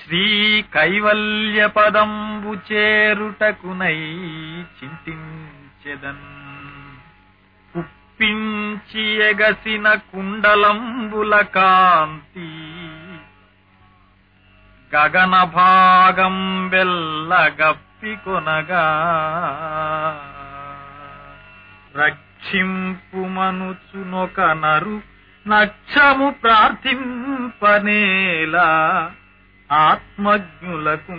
శ్రీ కైవల్య పదంబు చేరుటకునై చింతించెదన్ కుప్పించి ఎగసిన కుండలంబుల కాంతి గగన భాగం వెల్లగప్పికొనగా రక్షింపుమనుచునొక నరు నక్షము ప్రార్థింపనేలా ఆత్మజ్ఞులకు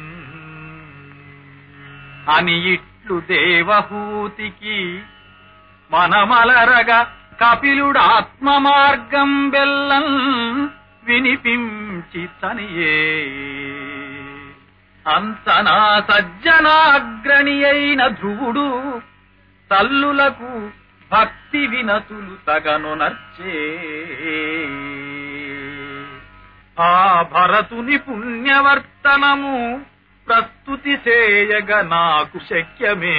అని ఇట్లు దేవహూతికి మనమలరగా కపిలుడు ఆత్మ మార్గం బెల్లం వినిపించి తనియే అంతనా సజ్జనాగ్రణి అయిన ధ్రువుడు తల్లులకు భక్తి వినతులు తగను నర్చే ఆ భరతుని పుణ్యవర్తనము ప్రస్తుతి చేయగ నాకు శక్యమే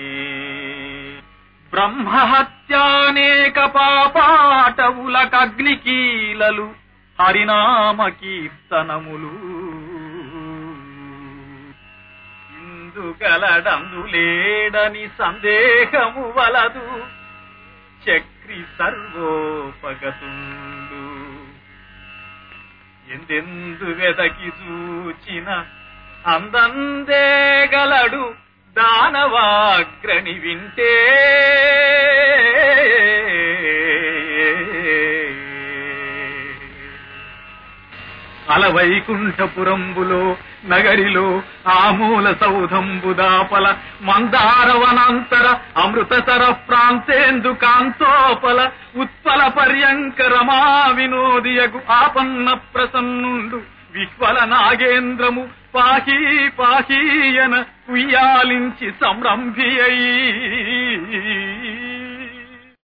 బ్రహ్మహత్యానేక పాపాటవులకగ్నికీలలు హరినామ కీర్తనములు ఇందుగలడందు లేడని సందేహము వలదు చక్రి సర్వోపగతుండు ఎందెందు వెదకి చూచిన అందందేగలడు దానవాగ్రణి వింటే అలవైకుంఠపురంబులో నగరిలో ఆమూల సౌధంబుదాపల మందారవనాంతర అమృతసర ప్రాంతేందు కాంతోపల ఉత్పల పర్యంక రమా వినోదియగు ఆపన్న ప్రసన్నుండు విహ్వల నాగేంద్రము పాహీ పాహీయన ఉయ్యాలించి సంరంభి అయి